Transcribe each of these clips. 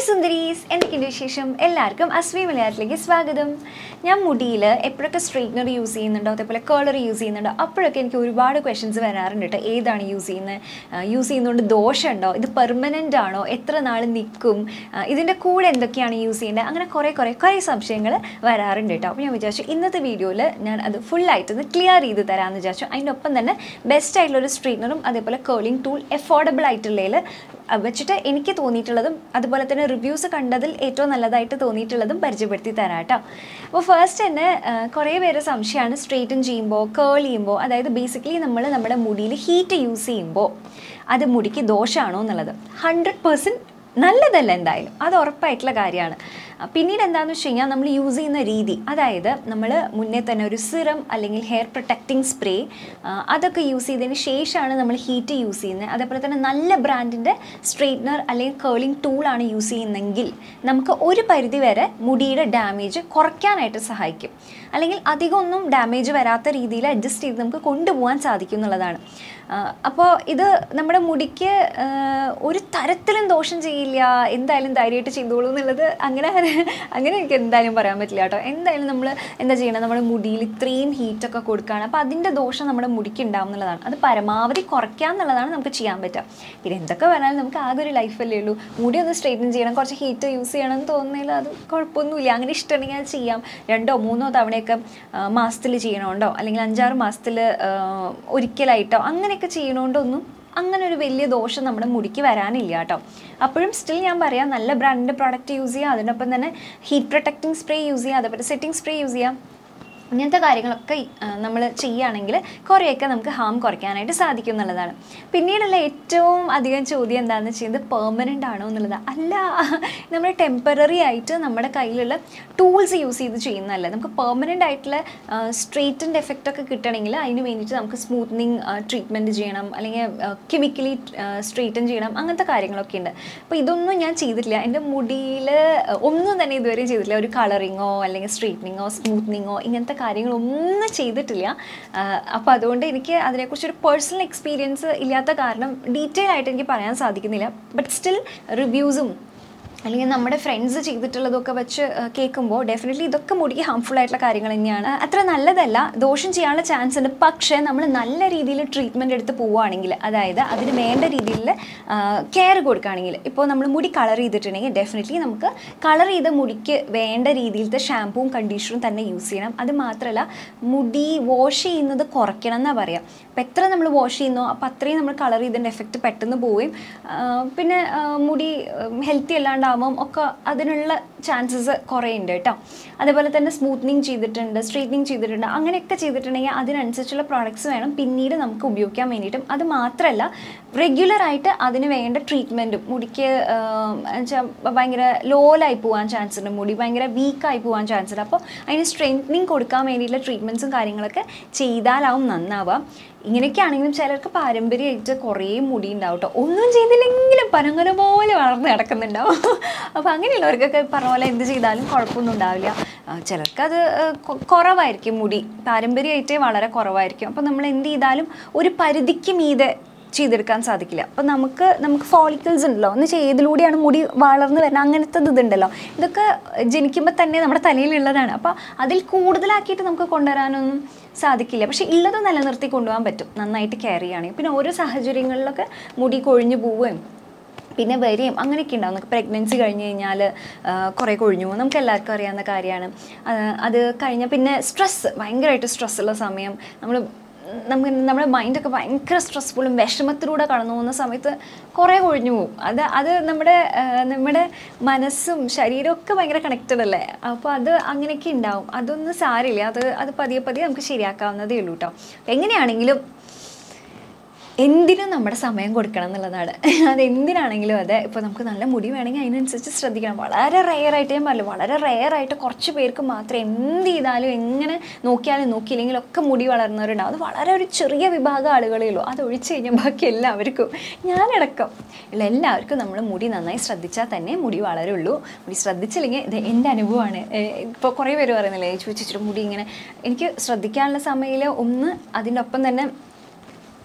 സുന്ദരീസ് എന്തൊക്കെയുണ്ട് വിശേഷം എല്ലാവർക്കും അസ്വി മലയാളത്തിലേക്ക് സ്വാഗതം ഞാൻ മുടിയിൽ എപ്പോഴൊക്കെ സ്ട്രെയിറ്റ്നർ യൂസ് ചെയ്യുന്നുണ്ടോ അതേപോലെ കേളർ യൂസ് ചെയ്യുന്നുണ്ടോ അപ്പോഴൊക്കെ എനിക്ക് ഒരുപാട് ക്വസ്റ്റ്യൻസ് വരാറുണ്ട് കേട്ടോ ഏതാണ് യൂസ് ചെയ്യുന്നത് യൂസ് ചെയ്യുന്നതുകൊണ്ട് ദോഷമുണ്ടോ ഇത് പെർമനൻ്റ് ആണോ എത്ര നാൾ നിൽക്കും ഇതിൻ്റെ കൂടെ എന്തൊക്കെയാണ് യൂസ് ചെയ്യേണ്ടത് അങ്ങനെ കുറേ കുറേ കുറേ സംശയങ്ങൾ വരാറുണ്ട് കേട്ടോ അപ്പോൾ ഞാൻ വിചാരിച്ചു ഇന്നത്തെ വീഡിയോയിൽ ഞാൻ അത് ഫുള്ളായിട്ടൊന്ന് ക്ലിയർ ചെയ്ത് തരാമെന്ന് വിചാരിച്ചു അതിൻ്റെ ഒപ്പം തന്നെ ബെസ്റ്റ് ആയിട്ടുള്ള ഒരു സ്ട്രെയിറ്റ്നറും അതേപോലെ കേളിംഗ് ടൂൾ എഫോർഡബിൾ ആയിട്ടുള്ളതിൽ വെച്ചിട്ട് എനിക്ക് തോന്നിയിട്ടുള്ളതും അതുപോലെ തന്നെ റിവ്യൂസ് കണ്ടതിൽ ഏറ്റവും നല്ലതായിട്ട് തോന്നിയിട്ടുള്ളതും പരിചയപ്പെടുത്തി തരാം കേട്ടോ അപ്പോൾ ഫസ്റ്റ് തന്നെ ആ, കുറേ പേര് സംശയമാണ് സ്ട്രെയിറ്റൻ ചെയ്യുമ്പോൾ കേൾ ചെയ്യുമ്പോൾ അതായത് ബേസിക്കലി നമ്മൾ നമ്മുടെ മുടിയിൽ ഹീറ്റ് യൂസ് ചെയ്യുമ്പോൾ അത് മുടിക്ക് ദോഷമാണോ എന്നുള്ളത് ഹൺഡ്രഡ് പേഴ്സൻറ്റ് നല്ലതല്ല എന്തായാലും അത് ഉറപ്പായിട്ടുള്ള കാര്യമാണ് ആ, പിന്നീട് എന്താണെന്ന് വെച്ച് കഴിഞ്ഞാൽ നമ്മൾ യൂസ് ചെയ്യുന്ന രീതി അതായത് നമ്മൾ മുന്നേ തന്നെ ഒരു സിറം അല്ലെങ്കിൽ ഹെയർ പ്രൊട്ടക്റ്റിംഗ് സ്പ്രേ അതൊക്കെ യൂസ് ചെയ്തതിന് ശേഷമാണ് നമ്മൾ ഹീറ്റ് യൂസ് ചെയ്യുന്നത് അതേപോലെ തന്നെ നല്ല ബ്രാൻഡിൻ്റെ സ്ട്രെയിറ്റ്നർ അല്ലെങ്കിൽ കേളിംഗ് ടൂളാണ് യൂസ് ചെയ്യുന്നതെങ്കിൽ നമുക്ക് ഒരു പരിധി വരെ മുടിയുടെ ഡാമേജ് കുറയ്ക്കാനായിട്ട് സഹായിക്കും അല്ലെങ്കിൽ അധികം ഒന്നും ഡാമേജ് വരാത്ത രീതിയിൽ അഡ്ജസ്റ്റ് ചെയ്ത് നമുക്ക് കൊണ്ടുപോകാൻ സാധിക്കും എന്നുള്ളതാണ് അപ്പോൾ ഇത് നമ്മുടെ മുടിക്ക് ആ, ഒരു തരത്തിലും ദോഷം ചെയ്യില്ല എന്തായാലും ധൈര്യമായിട്ട് ചെയ്തോളൂ എന്നുള്ളത് അങ്ങനെ അങ്ങനെ എനിക്ക് എന്തായാലും പറയാൻ പറ്റില്ല കേട്ടോ എന്തായാലും നമ്മൾ എന്താ ചെയ്യണം നമ്മുടെ മുടിയിൽ ഇത്രയും ഹീറ്റൊക്കെ കൊടുക്കുകയാണ് അപ്പോൾ അതിൻ്റെ ദോഷം നമ്മുടെ മുടിക്ക് ഉണ്ടാവും എന്നുള്ളതാണ് അത് പരമാവധി കുറയ്ക്കുക എന്നുള്ളതാണ് നമുക്ക് ചെയ്യാൻ പറ്റുക പിന്നെ എന്തൊക്കെ പറഞ്ഞാലും നമുക്ക് ആകെ ഒരു ലൈഫല്ലേ ഉള്ളൂ മുടി ഒന്ന് സ്ട്രെയിറ്റൻ ചെയ്യണം കുറച്ച് ഹീറ്റ് യൂസ് ചെയ്യണം എന്ന് തോന്നുന്നതിൽ അത് കുഴപ്പമൊന്നുമില്ല അങ്ങനെ ഇഷ്ടമുണ്ടെങ്കിൽ അത് ചെയ്യാം രണ്ടോ മൂന്നോ തവണയൊക്കെ മാസത്തിൽ ചെയ്യണോണ്ടോ അല്ലെങ്കിൽ അഞ്ചാറ് മാസത്തിൽ ഒരിക്കലായിട്ടോ അങ്ങനെയൊക്കെ ചെയ്യണോണ്ടൊന്നും അങ്ങനെ ഒരു വലിയ ദോഷം നമ്മുടെ മുടിക്ക് വരാനില്ല കേട്ടോ അപ്പോഴും സ്റ്റിൽ ഞാൻ പറയാം നല്ല ബ്രാൻഡിൻ്റെ പ്രോഡക്റ്റ് യൂസ് ചെയ്യുക അതിനൊപ്പം തന്നെ ഹീറ്റ് പ്രൊട്ടക്റ്റിംഗ് സ്പ്രേ യൂസ് ചെയ്യുക അതേപോലെ സെറ്റിംഗ് സ്പ്രേ യൂസ് ചെയ്യാം ഇങ്ങനത്തെ കാര്യങ്ങളൊക്കെ നമ്മൾ ചെയ്യുകയാണെങ്കിൽ കുറേയൊക്കെ നമുക്ക് ഹാം കുറയ്ക്കാനായിട്ട് സാധിക്കും എന്നുള്ളതാണ് പിന്നീടുള്ള ഏറ്റവും അധികം ചോദ്യം എന്താണെന്ന് വെച്ചാൽ പെർമനൻ്റ് ആണോ എന്നുള്ളത് അല്ല നമ്മൾ ടെമ്പററി ആയിട്ട് നമ്മുടെ കയ്യിലുള്ള ടൂൾസ് യൂസ് ചെയ്ത് ചെയ്യുന്നതല്ല നമുക്ക് പെർമനൻ്റ് ആയിട്ടുള്ള സ്ട്രെയിറ്റൻ്റെ എഫക്റ്റ് ഒക്കെ കിട്ടണമെങ്കിൽ അതിന് വേണ്ടിയിട്ട് നമുക്ക് സ്മൂത്തനിങ് ട്രീറ്റ്മെൻറ്റ് ചെയ്യണം അല്ലെങ്കിൽ കെമിക്കലി സ്ട്രെയിറ്റൻ ചെയ്യണം അങ്ങനത്തെ കാര്യങ്ങളൊക്കെ ഉണ്ട് അപ്പോൾ ഇതൊന്നും ഞാൻ ചെയ്തിട്ടില്ല എൻ്റെ മുടിയിൽ ഒന്നും തന്നെ ഇതുവരെ ചെയ്തിട്ടില്ല ഒരു കളറിങ്ങോ അല്ലെങ്കിൽ സ്ട്രെയിറ്റനിങ്ങോ സ്മൂത്തനിങ്ങോ ഇങ്ങനത്തെ കാര്യങ്ങളൊന്നും ചെയ്തിട്ടില്ല അപ്പോൾ അതുകൊണ്ട് എനിക്ക് അതിനെക്കുറിച്ച് ഒരു പേഴ്സണൽ എക്സ്പീരിയൻസ് ഇല്ലാത്ത കാരണം ഡീറ്റെയിൽ ആയിട്ട് എനിക്ക് പറയാൻ സാധിക്കുന്നില്ല ബട്ട് സ്റ്റിൽ റിവ്യൂസും അല്ലെങ്കിൽ നമ്മുടെ ഫ്രണ്ട്സ് ചെയ്തിട്ടുള്ളതൊക്കെ വെച്ച് കേൾക്കുമ്പോൾ ഡെഫിനറ്റ്ലി ഇതൊക്കെ മുടിക്ക് ഹാംഫുൾ ആയിട്ടുള്ള കാര്യങ്ങൾ തന്നെയാണ് അത്ര നല്ലതല്ല ദോഷം ചെയ്യാനുള്ള ചാൻസ് ഉണ്ട് പക്ഷേ നമ്മൾ നല്ല രീതിയിൽ ട്രീറ്റ്മെൻറ്റ് എടുത്ത് പോവുകയാണെങ്കിൽ അതായത് അതിന് വേണ്ട രീതിയിൽ കെയർ കൊടുക്കുകയാണെങ്കിൽ ഇപ്പോൾ നമ്മൾ മുടി കളർ ചെയ്തിട്ടുണ്ടെങ്കിൽ ഡെഫിനറ്റ്ലി നമുക്ക് കളർ ചെയ്ത മുടിക്ക് വേണ്ട രീതിയിലത്തെ ഷാമ്പൂവും കണ്ടീഷണറും തന്നെ യൂസ് ചെയ്യണം അത് മാത്രമല്ല മുടി വാഷ് ചെയ്യുന്നത് കുറയ്ക്കണം എന്നാണ് പറയാം അപ്പോൾ എത്ര നമ്മൾ വാഷ് ചെയ്യുന്നോ അപ്പോൾ അത്രയും നമ്മൾ കളർ ചെയ്തതിൻ്റെ എഫക്റ്റ് പെട്ടെന്ന് പോവുകയും ആ, പിന്നെ ആ, മുടി ഹെൽത്തി അല്ലാണ്ടാകുമ്പം ഒക്കെ അതിനുള്ള ചാൻസസ് കുറേ ഉണ്ട് കേട്ടോ അതേപോലെ തന്നെ സ്മൂത്തനിങ് ചെയ്തിട്ടുണ്ട് സ്ട്രെയിറ്റനിങ് ചെയ്തിട്ടുണ്ട് അങ്ങനെയൊക്കെ ചെയ്തിട്ടുണ്ടെങ്കിൽ അതിനനുസരിച്ചുള്ള പ്രോഡക്റ്റ്സ് വേണം പിന്നീട് നമുക്ക് ഉപയോഗിക്കാൻ വേണ്ടിയിട്ടും അത് മാത്രമല്ല റെഗുലറായിട്ട് അതിന് വേണ്ട ട്രീറ്റ്മെൻറ്റും മുടിക്ക് വെച്ചാൽ ഭയങ്കര ലോലായി പോകാൻ ചാൻസ് ഉണ്ട് മുടി ഭയങ്കര വീക്കായി പോകാൻ ചാൻസ് ഉണ്ട് അപ്പോൾ അതിന് സ്ട്രെങ്തനിങ് കൊടുക്കാൻ വേണ്ടിയിട്ടുള്ള ട്രീറ്റ്മെൻറ്റ്സും കാര്യങ്ങളൊക്കെ ചെയ്താലാവും നന്നാവുക ഇങ്ങനെയൊക്കെ ആണെങ്കിലും ചിലർക്ക് പാരമ്പര്യമായിട്ട് കുറേ മുടി ഉണ്ടാവും കേട്ടോ ഒന്നും ചെയ്തില്ലെങ്കിലും പനങ്ങന പോലെ വളർന്ന് കിടക്കുന്നുണ്ടാവും അപ്പോൾ അങ്ങനെയുള്ളവർക്കൊക്കെ പറഞ്ഞ പോലെ എന്ത് ചെയ്താലും കുഴപ്പമൊന്നും ഉണ്ടാവില്ല ആ, ചിലർക്കത് ആ, കൊ- കുറവായിരിക്കും മുടി പാരമ്പര്യമായിട്ടേ വളരെ കുറവായിരിക്കും അപ്പോൾ നമ്മൾ എന്ത് ചെയ്താലും ഒരു പരിധിക്ക് മീതെ ചെയ്തെടുക്കാൻ സാധിക്കില്ല അപ്പോൾ നമുക്ക് നമുക്ക് ഫോളിക്കിൾസ് ഉണ്ടല്ലോ എന്ന് വെച്ചാൽ ഏതിലൂടെയാണ് മുടി വളർന്നു വരുന്നത് അങ്ങനത്തെ ഇതുണ്ടല്ലോ ഇതൊക്കെ ജനിക്കുമ്പോൾ തന്നെ നമ്മുടെ തലയിലുള്ളതാണ് അപ്പോൾ അതിൽ കൂടുതലാക്കിയിട്ട് നമുക്ക് കൊണ്ടുവരാനൊന്നും സാധിക്കില്ല പക്ഷേ ഉള്ളത് നിലനിർത്തി കൊണ്ടുപോകാൻ പറ്റും നന്നായിട്ട് കെയർ ചെയ്യുകയാണെങ്കിൽ പിന്നെ ഓരോ സാഹചര്യങ്ങളിലൊക്കെ മുടി കൊഴിഞ്ഞു പോവുകയും പിന്നെ വരെയും അങ്ങനെയൊക്കെ ഉണ്ടാവും നമുക്ക് പ്രഗ്നൻസി കഴിഞ്ഞ് കഴിഞ്ഞാൽ കുറേ കൊഴിഞ്ഞു പോകും നമുക്ക് എല്ലാവർക്കും അറിയാവുന്ന കാര്യമാണ് അത് കഴിഞ്ഞാൽ പിന്നെ സ്ട്രെസ്സ് ഭയങ്കരമായിട്ട് സ്ട്രെസ്സുള്ള സമയം നമ്മൾ നമുക്ക് നമ്മുടെ മൈൻഡൊക്കെ ഭയങ്കര സ്ട്രെസ്ഫുള്ളും വിഷമത്തിലൂടെ കടന്നു പോകുന്ന സമയത്ത് കുറേ കൊഴിഞ്ഞു പോകും അത് അത് നമ്മുടെ ആ, നമ്മുടെ മനസ്സും ശരീരവും ഒക്കെ ഭയങ്കര കണക്റ്റഡ് അല്ലേ അപ്പോൾ അത് അങ്ങനെയൊക്കെ ഉണ്ടാവും അതൊന്നും സാരമില്ല അത് അത് പതിയെ പതിയെ നമുക്ക് ശരിയാക്കാവുന്നതേ ഉള്ളൂ കേട്ടോ എങ്ങനെയാണെങ്കിലും എന്തിനും നമ്മുടെ സമയം കൊടുക്കണം എന്നുള്ളതാണ് അത് എന്തിനാണെങ്കിലും അതെ ഇപ്പോൾ നമുക്ക് നല്ല മുടി വേണമെങ്കിൽ അതിനനുസരിച്ച് ശ്രദ്ധിക്കണം വളരെ റെയറായിട്ട് ഞാൻ പറഞ്ഞു വളരെ റെയറായിട്ട് കുറച്ച് പേർക്ക് മാത്രമേ എന്ത് ചെയ്താലും എങ്ങനെ നോക്കിയാലും നോക്കിയില്ലെങ്കിലും ഒക്കെ മുടി വളർന്നവരുണ്ടാവും അത് വളരെ ഒരു ചെറിയ വിഭാഗം ആളുകളേ ഉള്ളൂ അത് ഒഴിച്ച് കഴിഞ്ഞാൽ ബാക്കി എല്ലാവർക്കും ഞാനടക്കം ഉള്ള എല്ലാവർക്കും നമ്മൾ മുടി നന്നായി ശ്രദ്ധിച്ചാൽ തന്നെ മുടി വളരുള്ളൂ മുടി ശ്രദ്ധിച്ചില്ലെങ്കിൽ ഇത് എൻ്റെ അനുഭവമാണ് ഇപ്പോൾ കുറേ പേര് പറയുന്നില്ലേ ചോദിച്ചിട്ട് മുടി ഇങ്ങനെ എനിക്ക് ശ്രദ്ധിക്കാനുള്ള സമയത്തിൽ ഒന്ന് അതിൻ്റെ ഒപ്പം തന്നെ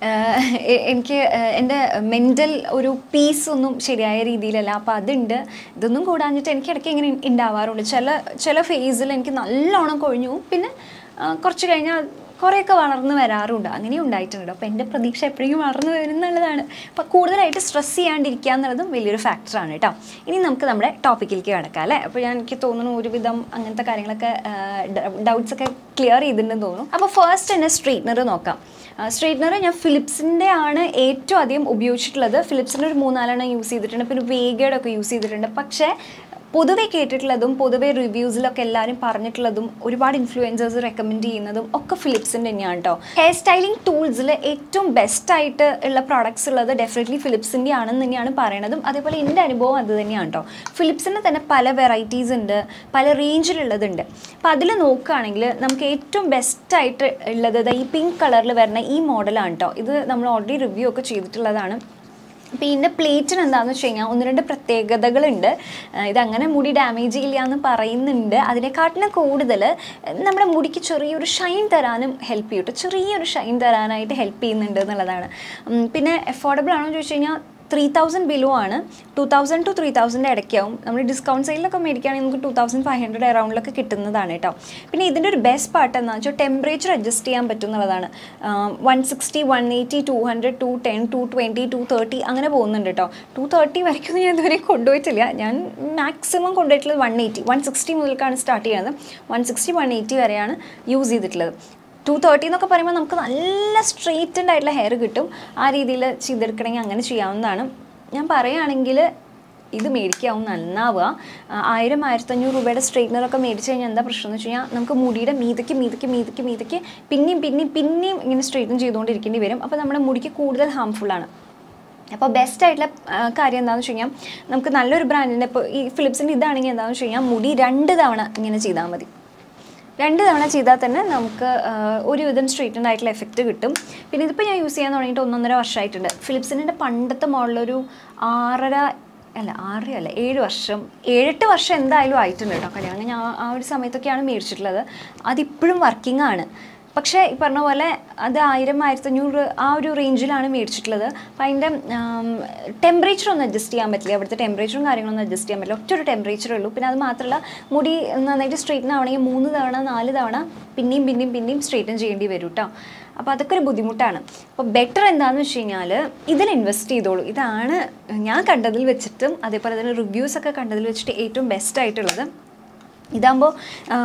ആഹ് എ- എനിക്ക് ആഹ് എൻ്റെ മെൻ്റൽ ഒരു പീസ് ഒന്നും ശരിയായ രീതിയിലല്ല അപ്പോൾ അതുണ്ട് ഇതൊന്നും കൂടാഞ്ഞിട്ട് എനിക്ക് ഇടയ്ക്ക് ഇങ്ങനെ ഉണ്ടാവാറുണ്ട് ചില ചില ഫേസിൽ എനിക്ക് നല്ലോണം കൊഴിഞ്ഞു പോകും. പിന്നെ ആഹ് കുറച്ച് കഴിഞ്ഞാൽ കുറേയൊക്കെ വളർന്നു വരാറുണ്ട് അങ്ങനെയും ഉണ്ടായിട്ടുണ്ട് അപ്പോൾ എൻ്റെ പ്രതീക്ഷ എപ്പോഴും വളർന്നു വരുന്നുള്ളതാണ് അപ്പോൾ കൂടുതലായിട്ട് സ്ട്രെസ് ചെയ്യാണ്ടിരിക്കുക എന്നുള്ളതും വലിയൊരു ഫാക്ടറാണ് കേട്ടോ ഇനി നമുക്ക് നമ്മുടെ ടോപ്പിക്കിലേക്ക് കിടക്കാം അല്ലേ അപ്പോൾ ഞാൻ എനിക്ക് തോന്നുന്നു ഒരുവിധം അങ്ങനത്തെ കാര്യങ്ങളൊക്കെ ഡൗട്ട്സ് ഒക്കെ ക്ലിയർ ചെയ്തിട്ടുണ്ടെന്ന് തോന്നുന്നു അപ്പോൾ ഫസ്റ്റ് തന്നെ സ്ട്രെയിറ്റ്നർ നോക്കാം സ്ട്രെയിറ്റ്നർ ഞാൻ ഫിലിപ്സിൻ്റെ ആണ് ഏറ്റവും അധികം ഉപയോഗിച്ചിട്ടുള്ളത് ഫിലിപ്സിൻ്റെ ഒരു മൂന്നാലെണ്ണം യൂസ് ചെയ്തിട്ടുണ്ട് പിന്നെ വേഗയുടെ ഒക്കെ യൂസ് ചെയ്തിട്ടുണ്ട് പക്ഷേ പൊതുവെ കേട്ടിട്ടുള്ളതും പൊതുവെ റിവ്യൂസിലൊക്കെ എല്ലാവരും പറഞ്ഞിട്ടുള്ളതും ഒരുപാട് ഇൻഫ്ലുവൻസേഴ്സ് റെക്കമെൻഡ് ചെയ്യുന്നതും ഒക്കെ ഫിലിപ്സിൻ്റെ തന്നെയാണ് കേട്ടോ ഹെയർ സ്റ്റൈലിംഗ് ടൂൾസിൽ ഏറ്റവും ബെസ്റ്റ് ആയിട്ട് ഉള്ള പ്രോഡക്ട്സ് ഉള്ളത് ഡെഫിനറ്റ്ലി ഫിലിപ്സിൻ്റെ ആണെന്ന് തന്നെയാണ് പറയണതും അതേപോലെ എൻ്റെ അനുഭവം അത് തന്നെയാണ് കേട്ടോ ഫിലിപ്സിൻ്റെ തന്നെ പല വെറൈറ്റീസ് ഉണ്ട് പല റേഞ്ചിലുള്ളതുണ്ട് അപ്പോൾ അതിൽ നോക്കുകയാണെങ്കിൽ നമുക്ക് ഏറ്റവും ബെസ്റ്റ് ആയിട്ട് ഉള്ളത് ദാ ഈ പിങ്ക് കളറിൽ വരുന്ന ഈ മോഡലാണ് കേട്ടോ ഇത് നമ്മൾ ഓൾറെഡി റിവ്യൂ ഒക്കെ ചെയ്തിട്ടുള്ളതാണ് അപ്പോൾ ഇതിൻ്റെ പ്ലേറ്റിന് എന്താണെന്ന് വെച്ച് കഴിഞ്ഞാൽ ഒന്ന് രണ്ട് പ്രത്യേകതകളുണ്ട് ആ, ഇതങ്ങനെ മുടി ഡാമേജ് ചെയ്യില്ല എന്ന് പറയുന്നുണ്ട് അതിനെക്കാട്ടിലും കൂടുതൽ നമ്മുടെ മുടിക്ക് ചെറിയൊരു ഷൈൻ തരാനും ഹെൽപ്പ് ചെയ്യും കേട്ടോ ചെറിയൊരു ഷൈൻ തരാനായിട്ട് ഹെൽപ്പ് ചെയ്യുന്നുണ്ട് എന്നുള്ളതാണ് ഉം, പിന്നെ അഫോർഡബിൾ ആണോ എന്ന് ചോദിച്ചു കഴിഞ്ഞാൽ ത്രീ തൗസൻഡ് ബിലോ ആണ് two thousand two three thousand ഇടയ്ക്കാവും നമ്മൾ ഡിസ്കൗണ്ട് സെയിലൊക്കെ മേടിക്കുകയാണെങ്കിൽ നമുക്ക് ടു തൗസൻഡ് ഫൈവ് ഹൺഡ്രഡ് അറൗണ്ടിലൊക്കെ കിട്ടുന്നതാണ് കേട്ടോ പിന്നെ ഇതിൻ്റെ ഒരു ബെസ്റ്റ് പാർട്ട് എന്താണെന്ന് വെച്ചാൽ ടെമ്പറേച്ചർ അഡ്ജസ്റ്റ് ചെയ്യാൻ പറ്റും എന്നുള്ളതാണ് one sixty one eighty two hundred two ten two twenty two thirty അങ്ങനെ പോകുന്നുണ്ട് കേട്ടോ ടു തേർട്ടി വരയ്ക്കും ഞാൻ ഇതുവരെ കൊണ്ടുപോയിട്ടില്ല ഞാൻ മാക്സിമം കൊണ്ടുപോയിട്ടുള്ളത് വൺ എയ്റ്റി വൺ സിക്സ്റ്റി മുതൽക്കാണ് സ്റ്റാർട്ട് ചെയ്യുന്നത് വൺ സിക്സ്റ്റി വൺ എയ്റ്റി വരെയാണ് യൂസ് ചെയ്തിട്ടുള്ളത് ടു തേർട്ടി എന്നൊക്കെ പറയുമ്പോൾ നമുക്ക് നല്ല സ്ട്രെയിറ്റൻഡ് ആയിട്ടുള്ള ഹെയർ കിട്ടും ആ രീതിയിൽ ചെയ്തെടുക്കണമെങ്കിൽ അങ്ങനെ ചെയ്യാവുന്നതാണ് ഞാൻ പറയുകയാണെങ്കിൽ ഇത് മേടിക്കാവും നന്നാവുക ആ, ആയിരം ആയിരത്തഞ്ഞൂറ് രൂപയുടെ സ്ട്രെയിറ്റ്നറൊക്കെ മേടിച്ച് കഴിഞ്ഞാൽ എന്താ പ്രശ്നം എന്ന് വെച്ച് കഴിഞ്ഞാൽ നമുക്ക് മുടിയുടെ മീതയ്ക്ക് മീതയ്ക്ക് മീതയ്ക്ക് മീതയ്ക്ക് പിന്നെയും പിന്നെയും പിന്നെയും ഇങ്ങനെ സ്ട്രെയിറ്റൻ ചെയ്തുകൊണ്ടിരിക്കേണ്ടി വരും അപ്പോൾ നമ്മുടെ മുടിക്ക് കൂടുതൽ ഹാംഫുള്ളാണ് അപ്പോൾ ബെസ്റ്റ് ആയിട്ടുള്ള ആ, കാര്യം എന്താണെന്ന് വെച്ച് കഴിഞ്ഞാൽ നമുക്ക് നല്ലൊരു ബ്രാൻഡിൻ്റെ ഇപ്പോൾ ഈ ഫിലിപ്സിൻ്റെ ഇതാണെങ്കിൽ എന്താണെന്ന് വെച്ച് കഴിഞ്ഞാൽ മുടി രണ്ട് തവണ ഇങ്ങനെ ചെയ്താൽ മതി രണ്ട് തവണ ചെയ്താൽ തന്നെ നമുക്ക് ആ, ഒരുവിധം സ്ട്രെയിറ്റൻഡ് ആയിട്ടുള്ള എഫക്റ്റ് കിട്ടും പിന്നെ ഇതിപ്പോൾ ഞാൻ യൂസ് ചെയ്യാൻ തുടങ്ങിയിട്ട് ഒന്നൊന്നര വർഷമായിട്ടുണ്ട് ഫിലിപ്സിൻ്റെ പണ്ടത്തെ മോഡലൊരു ആറര അല്ല ആറര അല്ല ഏഴ് വർഷം ഏഴെട്ട് വർഷം എന്തായാലും ആയിട്ടുണ്ട് കേട്ടോ കല്യാണം ഞാൻ ആ ഒരു സമയത്തൊക്കെയാണ് മേടിച്ചിട്ടുള്ളത് അതിപ്പോഴും വർക്കിംഗ് ആണ് പക്ഷേ ഈ പറഞ്ഞ പോലെ അത് ആയിരം ആയിരത്തഞ്ഞൂറ് ആ ഒരു റേഞ്ചിലാണ് മേടിച്ചിട്ടുള്ളത് അപ്പോൾ അതിൻ്റെ ടെമ്പറേച്ചർ ഒന്നും അഡ്ജസ്റ്റ് ചെയ്യാൻ പറ്റില്ല അവിടുത്തെ ടെമ്പറേച്ചറും കാര്യങ്ങളൊന്നും അഡ്ജസ്റ്റ് ചെയ്യാൻ പറ്റില്ല ഒറ്റ ഒരു ടെമ്പറേച്ചറേ ഉള്ളൂ പിന്നെ അത് മാത്രമല്ല മുടി നന്നായിട്ട് സ്ട്രെയിറ്റൻ ആവണമെങ്കിൽ മൂന്ന് തവണ നാല് തവണ പിന്നെയും പിന്നെയും പിന്നെയും സ്ട്രെയിറ്റൻ ചെയ്യേണ്ടി വരും കേട്ടോ അപ്പോൾ അതൊക്കെ ഒരു ബുദ്ധിമുട്ടാണ് അപ്പോൾ ബെറ്റർ എന്താണെന്ന് വെച്ച് കഴിഞ്ഞാൽ ഇതിൽ ഇൻവെസ്റ്റ് ചെയ്തോളൂ ഇതാണ് ഞാൻ കണ്ടതിൽ വെച്ചിട്ടും അതേപോലെ തന്നെ റിവ്യൂസ് ഒക്കെ കണ്ടതിൽ വെച്ചിട്ട് ഏറ്റവും ബെസ്റ്റ് ആയിട്ടുള്ളത് ഇതാകുമ്പോൾ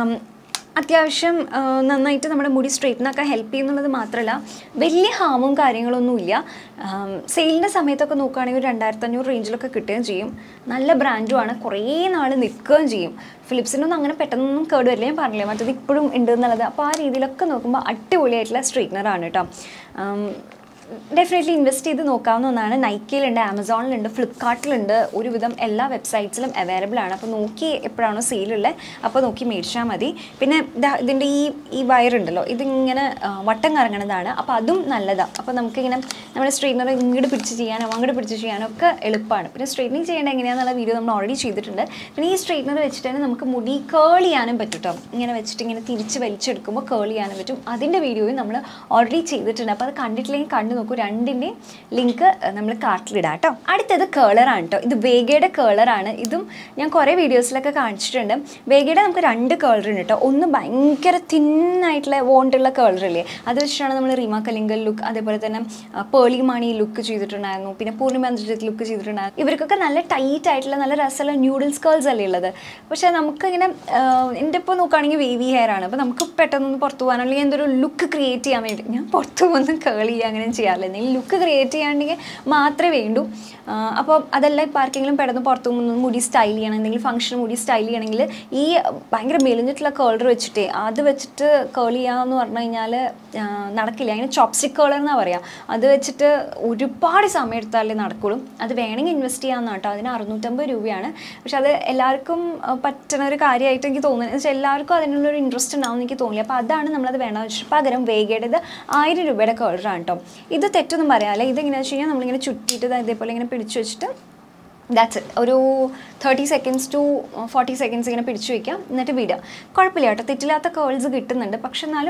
അത്യാവശ്യം ആ, നന്നായിട്ട് നമ്മുടെ മുടി സ്ട്രെയിറ്റനൊക്കെ ഹെൽപ്പ് ചെയ്യുന്നുള്ളത് മാത്രമല്ല വലിയ ഹാമും കാര്യങ്ങളൊന്നുമില്ല സെയിലിൻ്റെ സമയത്തൊക്കെ നോക്കുകയാണെങ്കിൽ ഒരു രണ്ടായിരത്തി അഞ്ഞൂറ് റേഞ്ചിലൊക്കെ കിട്ടുകയും ചെയ്യും നല്ല ബ്രാൻഡുമാണ് കുറേ നാൾ നിൽക്കുകയും ചെയ്യും ഫിലിപ്സിനൊന്നും അങ്ങനെ പെട്ടെന്നൊന്നും കേട് വരില്ല ഞാൻ പറഞ്ഞില്ലേ മറ്റത് ഇപ്പോഴും ഉണ്ട് എന്നുള്ളത് അപ്പോൾ ആ രീതിയിലൊക്കെ നോക്കുമ്പോൾ അടിപൊളിയായിട്ടുള്ള സ്ട്രെയിറ്റ്നറാണ് കേട്ടോ ആം, ഡെഫിനറ്റ്ലി ഇൻവെസ്റ്റ് ചെയ്ത് നോക്കാവുന്ന ഒന്നാണ് നൈക്കയിലുണ്ട് ആമസോണിലുണ്ട് ഫ്ലിപ്കാർട്ടിലുണ്ട് ഒരുവിധം എല്ലാ വെബ്സൈറ്റ്സിലും അവൈലബിൾ ആണ് അപ്പോൾ നോക്കി എപ്പോഴാണോ സെയിലുള്ളത് അപ്പോൾ നോക്കി മേടിച്ചാൽ മതി പിന്നെ ദാ ഇതിൻ്റെ ഈ ഈ വയറുണ്ടല്ലോ ഇതിങ്ങനെ ആ, വട്ടം കറങ്ങണതാണ് അപ്പോൾ അതും നല്ലതാണ് അപ്പോൾ നമുക്കിങ്ങനെ നമ്മുടെ സ്ട്രെയിറ്റ്നർ ഇങ്ങോട്ട് പിടിച്ച് ചെയ്യാനോ അങ്ങോട്ട് പിടിച്ച് ചെയ്യാനോ ഒക്കെ എളുപ്പമാണ് പിന്നെ സ്ട്രെയിറ്റനിങ് ചെയ്യേണ്ട എങ്ങനെയാണെന്നുള്ള വീഡിയോ നമ്മൾ ഓൾറെഡി ചെയ്തിട്ടുണ്ട് പിന്നെ ഈ സ്ട്രെയിറ്റ്നർ വെച്ചിട്ട് തന്നെ നമുക്ക് മുടി കേൾ ചെയ്യാനും പറ്റും കേട്ടോ ഇങ്ങനെ വെച്ചിട്ട് ഇങ്ങനെ തിരിച്ച് വലിച്ചെടുക്കുമ്പോൾ കേൾ ചെയ്യാനും പറ്റും അതിൻ്റെ വീഡിയോയും നമ്മൾ ഓൾറെഡി ചെയ്തിട്ടുണ്ട് അപ്പോൾ അത് കണ്ടിട്ടില്ലെങ്കിൽ കണ്ടു നോക്കൂ രണ്ടിൻ്റെയും ലിങ്ക് നമ്മൾ കാർട്ടിലിടാം കേട്ടോ അടുത്തത് കേളറാണ് കേട്ടോ ഇത് വേഗയുടെ കേളറാണ് ഇതും ഞാൻ കുറേ വീഡിയോസിലൊക്കെ കാണിച്ചിട്ടുണ്ട് വേഗയുടെ നമുക്ക് രണ്ട് കേളർ ഉണ്ട് കേട്ടോ ഒന്ന് ഭയങ്കര തിന്നായിട്ടുള്ള വോണ്ടുള്ള കേളറില്ലേ അത് വെച്ചിട്ടാണ് നമ്മൾ റീമ കലിംഗൽ ലുക്ക് അതേപോലെ തന്നെ ആ, പേളി മണി ലുക്ക് ചെയ്തിട്ടുണ്ടായിരുന്നു പിന്നെ പൂർണിമ അന്തർജിത്ത് ലുക്ക് ചെയ്തിട്ടുണ്ടായിരുന്നു ഇവർക്കൊക്കെ നല്ല ടൈറ്റ് ആയിട്ടുള്ള നല്ല രസമുള്ള ന്യൂഡിൽസ് കേൾസ് അല്ലേ ഉള്ളത് പക്ഷേ നമുക്കിങ്ങനെ എൻ്റെ ഇപ്പോൾ നോക്കുകയാണെങ്കിൽ വേവി ഹെയർ ആണ് അപ്പോൾ നമുക്ക് പെട്ടെന്നൊന്ന് പുറത്തു പോകാനോ അല്ലെങ്കിൽ എന്തൊരു ലുക്ക് ക്രിയേറ്റ് ചെയ്യാൻ വേണ്ടി ഞാൻ പുറത്തു വന്ന് കേൾ ചെയ്യുക അങ്ങനെ ചെയ്യാറില്ല എന്തെങ്കിലും ലുക്ക് ക്രിയേറ്റ് ചെയ്യാണ്ടെങ്കിൽ മാത്രമേ വേണ്ടൂ ആ, അപ്പോൾ അതല്ല ഇപ്പോൾ ആർക്കെങ്കിലും പെട്ടെന്ന് പുറത്തു നിന്ന് മുടി സ്റ്റൈൽ ചെയ്യണം എന്തെങ്കിലും ഫംഗ്ഷൻ മുടി സ്റ്റൈൽ ചെയ്യണമെങ്കിൽ ഈ ഭയങ്കര മെലിഞ്ഞിട്ടുള്ള കേളർ വെച്ചിട്ടേ അത് വെച്ചിട്ട് കേൾ ചെയ്യാന്ന് പറഞ്ഞു കഴിഞ്ഞാൽ നടക്കില്ല അങ്ങനെ ചോപ്സ്റ്റിക് കേളർ എന്നാണ് പറയുക അത് വെച്ചിട്ട് ഒരുപാട് സമയം എടുത്താലേ നടക്കുള്ളൂ അത് വേണമെങ്കിൽ ഇൻവെസ്റ്റ് ചെയ്യാമെന്ന് കേട്ടോ അതിന് അറുന്നൂറ്റമ്പത് രൂപയാണ് പക്ഷെ അത് എല്ലാവർക്കും ആ, പറ്റുന്ന ഒരു കാര്യമായിട്ട് എനിക്ക് തോന്നുന്നത് എന്ന് വെച്ചാൽ എല്ലാവർക്കും അതിനുള്ളൊരു ഇൻട്രസ്റ്റ് ഉണ്ടാവും എന്ന് എനിക്ക് തോന്നി അപ്പോൾ അതാണ് നമ്മളത് വേണമെന്ന് വെച്ചിട്ട് പകരം വേഗയുടേത് ആയിരം രൂപയുടെ കേളറാണ് കേട്ടോ ഇത് തെറ്റൊന്നും പറയാല്ല ഇതെങ്ങനെയാണെന്ന് വെച്ച് കഴിഞ്ഞാൽ നമ്മളിങ്ങനെ ചുറ്റിയിട്ട് ദാ ഇതേപോലെ ഇങ്ങനെ പിടിച്ചു വെച്ചിട്ട് ദാറ്റ്സ് ഇറ്റ് ഒരു thirty seconds to forty seconds ഇങ്ങനെ പിടിച്ചു വയ്ക്കാം എന്നിട്ട് വിടുക കുഴപ്പമില്ല കേട്ടോ തെറ്റില്ലാത്ത കേൾസ് കിട്ടുന്നുണ്ട് പക്ഷെ എന്നാലും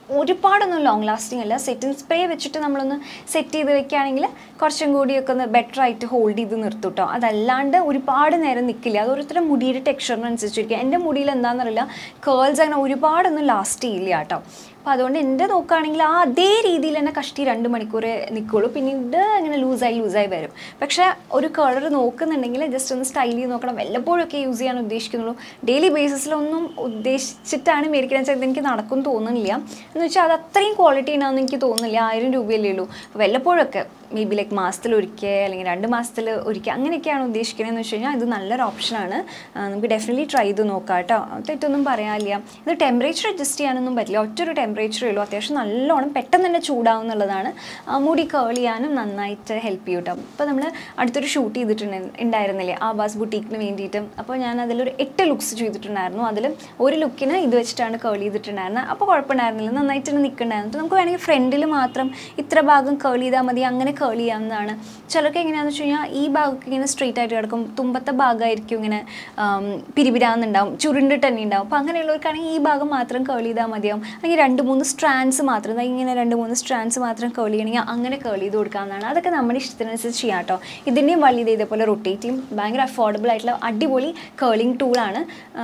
ഒരുപാടൊന്നും ലോങ് ലാസ്റ്റിംഗ് അല്ല സെറ്റിംഗ് സ്പ്രേ വെച്ചിട്ട് നമ്മളൊന്ന് സെറ്റ് ചെയ്ത് വെക്കുകയാണെങ്കിൽ കുറച്ചും കൂടിയൊക്കെ ഒന്ന് ബെറ്റർ ആയിട്ട് ഹോൾഡ് ചെയ്ത് നിർത്തും കേട്ടോ അതല്ലാണ്ട് ഒരുപാട് നേരം നിൽക്കില്ല അത് ഓരോരുത്തരുടെ മുടിയുടെ ടെക്സ്ചറിനനുസരിച്ചിരിക്കും എൻ്റെ മുടിയിൽ എന്താണെന്നറിയില്ല കേൾസ് അങ്ങനെ ഒരുപാടൊന്നും ലാസ്റ്റ് ചെയ്യില്ല കേട്ടോ അപ്പോൾ അതുകൊണ്ട് എൻ്റെ നോക്കുകയാണെങ്കിൽ ആ അതേ രീതിയിൽ തന്നെ കഷ്ടി രണ്ട് മണിക്കൂറേ നിൽക്കുള്ളൂ പിന്നീട് ഇങ്ങനെ ലൂസായി ലൂസായി വരും പക്ഷേ ഒരു കളർ നോക്കുന്നുണ്ടെങ്കിൽ ജസ്റ്റ് ഒന്ന് സ്റ്റൈൽ ചെയ്ത് നോക്കണം വല്ലപ്പോഴൊക്കെ യൂസ് ചെയ്യാൻ ഉദ്ദേശിക്കുന്നുള്ളൂ ഡെയിലി ബേസിസിലൊന്നും ഉദ്ദേശിച്ചിട്ടാണ് മേടിക്കുന്നത് വെച്ചാൽ ഇതെനിക്ക് നടക്കും തോന്നുന്നില്ല എന്ന് വെച്ചാൽ അത് അത്രയും ക്വാളിറ്റി ഉണ്ടാകുമെന്ന് എനിക്ക് തോന്നുന്നില്ല ആയിരം രൂപയല്ലേ ഉള്ളൂ അപ്പോൾ വല്ലപ്പോഴൊക്കെ മേ ബി ലൈക്ക് മാസത്തിൽ ഒരിക്കൽ അല്ലെങ്കിൽ രണ്ട് മാസത്തിൽ ഒരിക്കൽ അങ്ങനെയൊക്കെയാണ് ഉദ്ദേശിക്കുന്നതെന്ന് വെച്ച് കഴിഞ്ഞാൽ ഇത് നല്ലൊരു ഓപ്ഷനാണ് നമുക്ക് ഡെഫിനറ്റ്ലി ട്രൈ ചെയ്ത് നോക്കാം കേട്ടോ തെറ്റൊന്നും പറയാനില്ല ഇത് ടെമ്പറേച്ചർ അഡ്ജസ്റ്റ് ചെയ്യാനൊന്നും പറ്റില്ല ഒറ്റൊരു ടെമ്പറേച്ചറേ ഉള്ളൂ അത്യാവശ്യം നല്ലോണം പെട്ടെന്ന് തന്നെ ചൂടാവുന്നുള്ളതാണ് ആ, മുടി കേൾ ചെയ്യാനും നന്നായിട്ട് ഹെൽപ്പ് ചെയ്യും കേട്ടോ ഇപ്പോൾ നമ്മൾ അടുത്തൊരു ഷൂട്ട് ചെയ്തിട്ടുണ്ട് ഉണ്ടായിരുന്നില്ലേ ആവാസ് ബുട്ടീക്കിന് വേണ്ടിയിട്ടും അപ്പോൾ ഞാൻ അതിലൊരു എട്ട് ലുക്സ് ചെയ്തിട്ടുണ്ടായിരുന്നു അതിൽ ഒരു ലുക്കിന് ഇത് വെച്ചിട്ടാണ് കേൾ ചെയ്തിട്ടുണ്ടായിരുന്നത് അപ്പോൾ കുഴപ്പമുണ്ടായിരുന്നില്ല നന്നായിട്ട് തന്നെ നിൽക്കണ്ടായിരുന്നു അപ്പോൾ നമുക്ക് വേണമെങ്കിൽ ഫ്രണ്ടിൽ മാത്രം ഇത്ര ഭാഗം കേൾ ചെയ്താൽ മതി അങ്ങനെ കേൾ ചെയ്യാവുന്നതാണ് ചിലർക്ക് എങ്ങനെയാണെന്ന് വെച്ച് കഴിഞ്ഞാൽ ഈ ഭാഗമൊക്കെ ഇങ്ങനെ സ്ട്രെയിറ്റ് ആയിട്ട് കിടക്കും തുമ്പത്തെ ഭാഗമായിരിക്കും ഇങ്ങനെ ആം, പിരിപിരാന്നുണ്ടാവും ചുരുണ്ടിട്ട് തന്നെ ഉണ്ടാവും അപ്പോൾ അങ്ങനെയുള്ളവർക്കാണെങ്കിൽ ഈ ഭാഗം മാത്രം കേൾ ചെയ്താൽ മതിയാവും അല്ലെങ്കിൽ രണ്ട് മൂന്ന് സ്ട്രാൻഡ്സ് മാത്രം ദാ ഇങ്ങനെ രണ്ട് മൂന്ന് സ്ട്രാൻഡ്സ് മാത്രം കേൾ ചെയ്യണമെങ്കിൽ അങ്ങനെ കേൾ ചെയ്ത് കൊടുക്കാവുന്നതാണ് അതൊക്കെ നമ്മുടെ ഇഷ്ടത്തിനനുസരിച്ച് ചെയ്യാം കേട്ടോ ഇതിൻ്റെയും വള്ളി ഇത് ഇതേപോലെ റൊട്ടേറ്റ് ചെയ്യും ഭയങ്കര അഫോർഡബിൾ ആയിട്ടുള്ള അടിപൊളി കേളിംഗ് ടൂളാണ്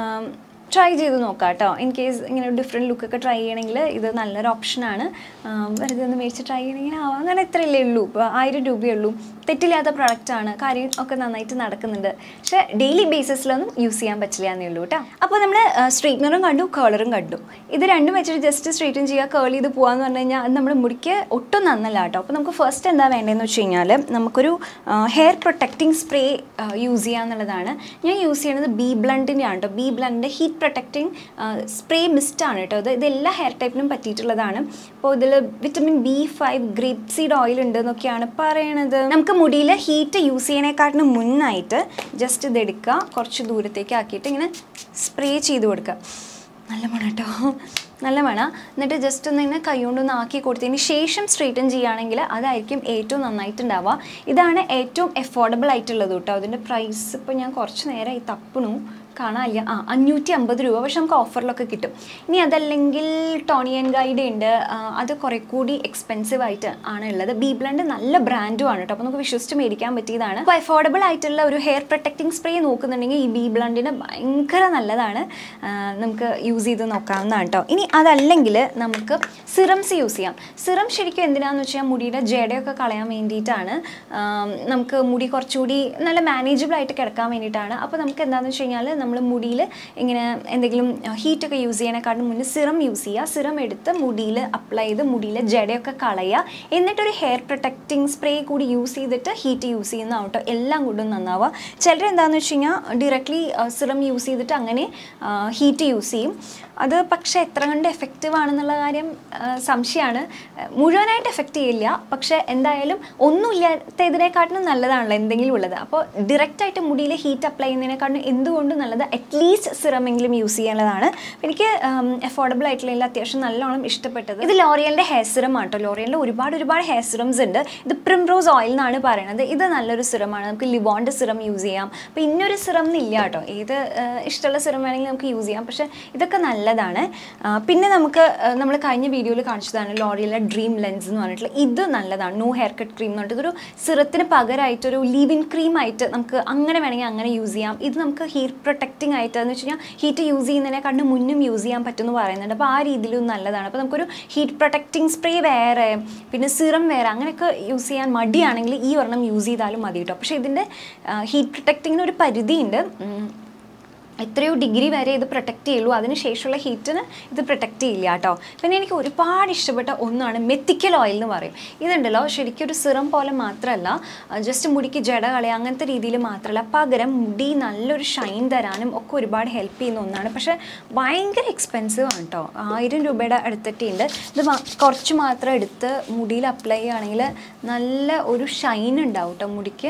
ട്രൈ ചെയ്ത് നോക്കാം കേട്ടോ ഇൻ കേസ് ഇങ്ങനെ ഡിഫറെൻറ്റ് ലുക്കൊക്കെ ട്രൈ ചെയ്യണമെങ്കിൽ ഇത് നല്ലൊരു ഓപ്ഷനാണ് വെറുതെ ഒന്ന് മേടിച്ച് ട്രൈ ചെയ്യണമെങ്കിൽ ആവാം അങ്ങനെ എത്രയല്ലേ ഉള്ളൂ ഇപ്പോൾ ആയിരം രൂപയേ ഉള്ളൂ തെറ്റില്ലാത്ത പ്രൊഡക്റ്റാണ് കാര്യം ഒക്കെ നന്നായിട്ട് നടക്കുന്നുണ്ട് പക്ഷേ ഡെയിലി ബേസിസിലൊന്നും യൂസ് ചെയ്യാൻ പറ്റില്ല എന്നേ ഉള്ളൂ കേട്ടോ അപ്പോൾ നമ്മൾ സ്ട്രെയിറ്റ്നറും കണ്ടു കേളറും കണ്ടു ഇത് രണ്ടും വെച്ചിട്ട് ജസ്റ്റ് സ്ട്രെയിറ്റൻ ചെയ്യുക കേൾ ചെയ്ത് പോകാന്ന് പറഞ്ഞു കഴിഞ്ഞാൽ അത് നമ്മുടെ മുടിക്ക് ഒട്ടും നന്നല്ല കേട്ടോ അപ്പോൾ നമുക്ക് ഫസ്റ്റ് എന്താ വേണ്ടതെന്ന് വെച്ച് കഴിഞ്ഞാൽ നമുക്കൊരു ഹെയർ പ്രൊട്ടക്റ്റിംഗ് സ്പ്രേ യൂസ് ചെയ്യുക എന്നുള്ളതാണ് ഞാൻ യൂസ് ചെയ്യുന്നത് ബി ബ്ലണ്ടിൻ്റെ ആണ് കേട്ടോ ബി ബ്ലണ്ടിൻ്റെ ഹീറ്റ് പ്രൊട്ടക്റ്റിംഗ് സ്പ്രേ മിസ്റ്റാണ് കേട്ടോ ഇത് ഇത് എല്ലാ ഹെയർ ടൈപ്പിനും പറ്റിയിട്ടുള്ളതാണ് അപ്പോൾ ഇതിൽ vitamin B five grape seed oil ഉണ്ട് എന്നൊക്കെയാണ് പറയണത് നമുക്ക് മുടിയിൽ ഹീറ്റ് യൂസ് ചെയ്യണേക്കാട്ടിന് മുന്നായിട്ട് ജസ്റ്റ് ഇത് എടുക്കുക കുറച്ച് ദൂരത്തേക്ക് ആക്കിയിട്ട് ഇങ്ങനെ സ്പ്രേ ചെയ്ത് കൊടുക്കുക നല്ല മണം കേട്ടോ നല്ല മണം എന്നിട്ട് ജസ്റ്റ് ഒന്ന് ഇങ്ങനെ കൈകൊണ്ടൊന്ന് ആക്കി കൊടുത്തതിന് ശേഷം സ്ട്രെയിറ്റൻ ചെയ്യുകയാണെങ്കിൽ അതായിരിക്കും ഏറ്റവും നന്നായിട്ടുണ്ടാവുക ഇതാണ് ഏറ്റവും എഫോർഡബിൾ ആയിട്ടുള്ളത് കേട്ടോ അതിൻ്റെ പ്രൈസ് ഇപ്പോൾ ഞാൻ കുറച്ച് നേരം ഈ തപ്പണു കാണാനില്ല ആ അഞ്ഞൂറ്റി അമ്പത് രൂപ പക്ഷെ നമുക്ക് ഓഫറിലൊക്കെ കിട്ടും ഇനി അതല്ലെങ്കിൽ ടോണിയൻ ഗൈഡ് ഉണ്ട് ആ, അത് കുറേ കൂടി എക്സ്പെൻസീവ് ആയിട്ട് ആണ് ഉള്ളത് ബി ബ്ലണ്ട് നല്ല ബ്രാൻഡും ആണ് കേട്ടോ അപ്പോൾ നമുക്ക് വിശ്വസിച്ച് മേടിക്കാൻ പറ്റിയതാണ് അപ്പോൾ അഫോർഡബിൾ ആയിട്ടുള്ള ഒരു ഹെയർ പ്രൊട്ടക്റ്റിംഗ് സ്പ്രേ നോക്കുന്നുണ്ടെങ്കിൽ ഈ ബി ബ്ലണ്ടിന് ഭയങ്കര നല്ലതാണ് ആ, നമുക്ക് യൂസ് ചെയ്ത് നോക്കാവുന്നതാണ് കേട്ടോ ഇനി അതല്ലെങ്കിൽ നമുക്ക് സിറംസ് യൂസ് ചെയ്യാം സിറം ശരിക്കും എന്തിനാന്ന് വെച്ചാൽ മുടിയുടെ ജടയൊക്കെ കളയാൻ വേണ്ടിയിട്ടാണ് ആം, നമുക്ക് മുടി കുറച്ചുകൂടി നല്ല മാനേജബിൾ ആയിട്ട് കിടക്കാൻ വേണ്ടിയിട്ടാണ് അപ്പോൾ നമുക്ക് എന്താണെന്ന് വെച്ച് കഴിഞ്ഞാൽ നമ്മൾ മുടിയിൽ ഇങ്ങനെ എന്തെങ്കിലും ഹീറ്റൊക്കെ യൂസ് ചെയ്യണേക്കാട്ടിന് മുന്നേ സിറം യൂസ് ചെയ്യുക സിറം എടുത്ത് മുടിയിൽ അപ്ലൈ ചെയ്ത് മുടിയിലെ ജടയൊക്കെ കളയുക എന്നിട്ടൊരു ഹെയർ പ്രൊട്ടക്റ്റിംഗ് സ്പ്രേ കൂടി യൂസ് ചെയ്തിട്ട് ഹീറ്റ് യൂസ് ചെയ്യുന്ന കേട്ടോ എല്ലാം കൊണ്ടും നന്നാവുക ചിലർ എന്താണെന്ന് വെച്ച് കഴിഞ്ഞാൽ ഡയറക്റ്റ്ലി സിറം യൂസ് ചെയ്തിട്ട് അങ്ങനെ ഹീറ്റ് യൂസ് ചെയ്യും അത് പക്ഷേ എത്ര കണ്ട് എഫക്റ്റീവ് ആണെന്നുള്ള കാര്യം ആ, സംശയമാണ് മുഴുവനായിട്ട് എഫക്റ്റ് ചെയ്യില്ല പക്ഷേ എന്തായാലും ഒന്നുമില്ലാത്തതിനെക്കാട്ടിലും നല്ലതാണല്ലോ എന്തെങ്കിലും ഉള്ളത് അപ്പോൾ ഡയറക്റ്റായിട്ട് മുടിയിൽ ഹീറ്റ് അപ്ലൈ ചെയ്യുന്നതിനെക്കാട്ടിലും എന്തുകൊണ്ടും നല്ലത് അറ്റ്ലീസ്റ്റ് സിറമെങ്കിലും യൂസ് ചെയ്യാനുള്ളതാണ് എനിക്ക് അഫോർഡബിൾ ആയിട്ടുള്ള അത്യാവശ്യം നല്ലോണം ഇഷ്ടപ്പെട്ടത് ഇത് ലോറിയലിൻ്റെ ഹെയർ സിറം ആണ് കേട്ടോ ലോറിയലിൻ്റെ ഒരുപാട് ഒരുപാട് ഹെയർ സിറംസ് ഉണ്ട് ഇത് പ്രിംറോസ് ഓയിൽ എന്നാണ് പറയുന്നത് ഇത് നല്ലൊരു സിറമാണ് നമുക്ക് ലിവോണിൻ്റെ സിറം യൂസ് ചെയ്യാം അപ്പോൾ ഇന്നൊരു സിറം എന്നില്ല കേട്ടോ ഏത് ആ, ഇഷ്ടമുള്ള സിറം വേണമെങ്കിൽ നമുക്ക് യൂസ് ചെയ്യാം പക്ഷേ ഇതൊക്കെ നല്ലതാണ് ആ, പിന്നെ നമുക്ക് നമ്മൾ കഴിഞ്ഞ വീഡിയോയിൽ കാണിച്ചതാണ് ലോറിയലിലെ ഡ്രീം ലെൻസ് എന്ന് പറഞ്ഞിട്ടുള്ള ഇത് നല്ലതാണ് നോ ഹെയർ കട്ട് ക്രീം എന്ന് പറഞ്ഞിട്ട് ഇതൊരു സിറത്തിന് പകരമായിട്ടൊരു ലീവിൻ ക്രീം ആയിട്ട് നമുക്ക് അങ്ങനെ വേണമെങ്കിൽ അങ്ങനെ യൂസ് ചെയ്യാം ഇത് നമുക്ക് ഹീറ്റ് പ്രൊട്ടക്റ്റിംഗ് ആയിട്ട് എന്ന് വെച്ച് കഴിഞ്ഞാൽ ഹീറ്റ് യൂസ് ചെയ്യുന്നതിനെക്കാട്ടും മുന്നും യൂസ് ചെയ്യാൻ പറ്റുമെന്ന് പറയുന്നുണ്ട് അപ്പോൾ ആ രീതിയിലും നല്ലതാണ് അപ്പോൾ നമുക്കൊരു ഹീറ്റ് പ്രൊട്ടക്റ്റിംഗ് സ്പ്രേ വേറെ പിന്നെ സിറം വേറെ അങ്ങനെയൊക്കെ യൂസ് ചെയ്യാൻ മടിയാണെങ്കിൽ ഈ ഒരെണ്ണം യൂസ് ചെയ്താലും മതി കേട്ടോ പക്ഷേ ഇതിൻ്റെ ഹീറ്റ് പ്രൊട്ടക്റ്റിങ്ങിന് ഒരു പരിധിയുണ്ട് ഉം. എത്രയോ ഡിഗ്രി വരെ ഇത് പ്രൊട്ടക്റ്റ് ചെയ്യുള്ളൂ അതിന് ശേഷമുള്ള ഹീറ്റിന് ഇത് പ്രൊട്ടക്റ്റ് ചെയ്യില്ല കേട്ടോ പിന്നെ എനിക്ക് ഒരുപാട് ഇഷ്ടപ്പെട്ട ഒന്നാണ് മെത്തിക്കൽ ഓയിൽ എന്ന് പറയും ഇതുണ്ടല്ലോ ശരിക്കും ഒരു സിറം പോലെ മാത്രമല്ല ജസ്റ്റ് മുടിക്ക് ജട കളയുക അങ്ങനത്തെ രീതിയിൽ മാത്രമല്ല പകരം മുടി നല്ലൊരു ഷൈൻ തരാനും ഒക്കെ ഒരുപാട് ഹെൽപ്പ് ചെയ്യുന്ന ഒന്നാണ് പക്ഷേ ഭയങ്കര എക്സ്പെൻസീവ് ആണ് കേട്ടോ ആയിരം രൂപയുടെ അടുത്തൊക്കെ ഉണ്ട് ഇത് മ- കുറച്ച് മാത്രം എടുത്ത് മുടിയിൽ അപ്ലൈ ചെയ്യുകയാണെങ്കിൽ നല്ല ഒരു ഷൈൻ ഉണ്ടാവും കേട്ടോ മുടിക്ക്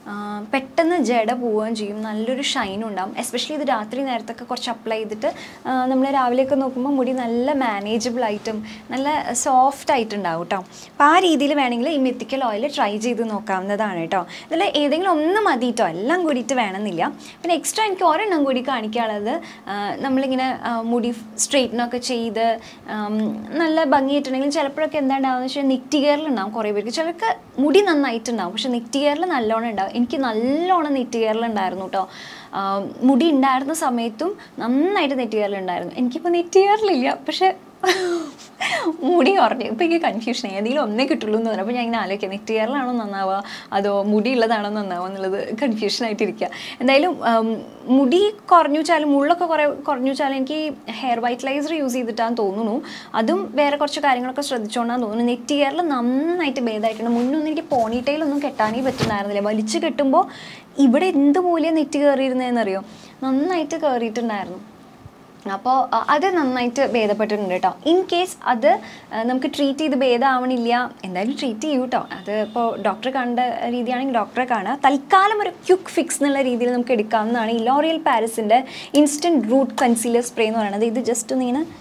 ആ, പെട്ടെന്ന് ജട പോവുകയും ചെയ്യും നല്ലൊരു ഷൈനും ഉണ്ടാവും എസ്പെഷ്യലി ഇത് രാത്രി നേരത്തൊക്കെ കുറച്ച് അപ്ലൈ ചെയ്തിട്ട് നമ്മൾ രാവിലെയൊക്കെ നോക്കുമ്പോൾ മുടി നല്ല മാനേജബിൾ ആയിട്ടും നല്ല സോഫ്റ്റ് ആയിട്ടുണ്ടാവും കേട്ടോ അപ്പോൾ ആ രീതിയിൽ വേണമെങ്കിൽ ഈ മെത്തിക്കൽ ഓയിൽ ട്രൈ ചെയ്ത് നോക്കാവുന്നതാണ് കേട്ടോ ഇതിൽ ഏതെങ്കിലും ഒന്ന് മതി കേട്ടോ എല്ലാം കൂടിയിട്ട് വേണമെന്നില്ല പിന്നെ എക്സ്ട്രാ എനിക്ക് ഒരെണ്ണം കൂടി കാണിക്കാനുള്ളത് ആ, നമ്മളിങ്ങനെ ആ, മുടി സ്ട്രെയിറ്റനൊക്കെ ചെയ്ത് ആം, നല്ല ഭംഗിയായിട്ടുണ്ടെങ്കിൽ ചിലപ്പോഴൊക്കെ എന്താ ഉണ്ടാവുക വെച്ചാൽ നെറ്റി കെയറിലുണ്ടാവും കുറേ പേർക്ക് ചിലർക്ക് മുടി നന്നായിട്ടുണ്ടാവും പക്ഷെ നെറ്റി കെയറിൽ നല്ലോണം ഉണ്ടാവും എനിക്ക് നല്ലോണം നെറ്റി കെയറിലുണ്ടായിരുന്നു കേട്ടോ ആം, മുടി ഉണ്ടായിരുന്ന സമയത്തും നന്നായിട്ട് നെറ്റി കെയറിലുണ്ടായിരുന്നു എനിക്കിപ്പോൾ നെറ്റി കെയറിലില്ല പക്ഷെ മുടി കുറഞ്ഞു ഇപ്പം എനിക്ക് കൺഫ്യൂഷൻ ഏതെങ്കിലും ഒന്നേ കിട്ടുള്ളൂ എന്ന് പറഞ്ഞു അപ്പോൾ ഞാൻ ഇങ്ങനെ ആലോചിക്കാം നെറ്റ് ഇയറിലാണോ നന്നാവുക അതോ മുടി ഉള്ളതാണോ നന്നാവുക എന്നുള്ളത് കൺഫ്യൂഷൻ ആയിട്ടിരിക്കുക എന്തായാലും ഉം, മുടി കുറഞ്ഞു വെച്ചാലും മുള്ളൊക്കെ കുറേ കുറഞ്ഞു വെച്ചാലും എനിക്ക് ഹെയർ വൈറ്റലൈസർ യൂസ് ചെയ്തിട്ടാന്ന് തോന്നുന്നു അതും വേറെ കുറച്ച് കാര്യങ്ങളൊക്കെ ശ്രദ്ധിച്ചുകൊണ്ടാന്ന് തോന്നുന്നു നെറ്റ് ഇയറിൽ നന്നായിട്ട് ഭേദമായിട്ടുണ്ട് മുന്നൊന്നും എനിക്ക് പോണിറ്റെയിലൊന്നും കെട്ടാനേ പറ്റുന്നുണ്ടായിരുന്നില്ല വലിച്ചു കെട്ടുമ്പോൾ ഇവിടെ എന്ത് മൂല്യം നെറ്റ് കയറിയിരുന്നതെന്നറിയോ നന്നായിട്ട് കയറിയിട്ടുണ്ടായിരുന്നു അപ്പോൾ അത് നന്നായിട്ട് ഭേദപ്പെട്ടിട്ടുണ്ട് കേട്ടോ ഇൻ കേസ് അത് ആ, നമുക്ക് ട്രീറ്റ് ചെയ്ത് ഭേദമാവണില്ല എന്തായാലും ട്രീറ്റ് ചെയ്യൂ കേട്ടോ അത് ഇപ്പോൾ ഡോക്ടറെ കണ്ട രീതിയാണെങ്കിൽ ഡോക്ടറെ കാണുക തൽക്കാലം ഒരു ക്യുക്ക് ഫിക്സ് എന്നുള്ള രീതിയിൽ നമുക്ക് എടുക്കാവുന്നതാണ് ഈ ലോറിയൽ പാരിസിൻ്റെ ഇൻസ്റ്റൻറ്റ് റൂട്ട് കൺസീലർ സ്പ്രേ എന്ന് പറയുന്നത് ഇത് ജസ്റ്റ് ഒന്ന് ഇങ്ങനെ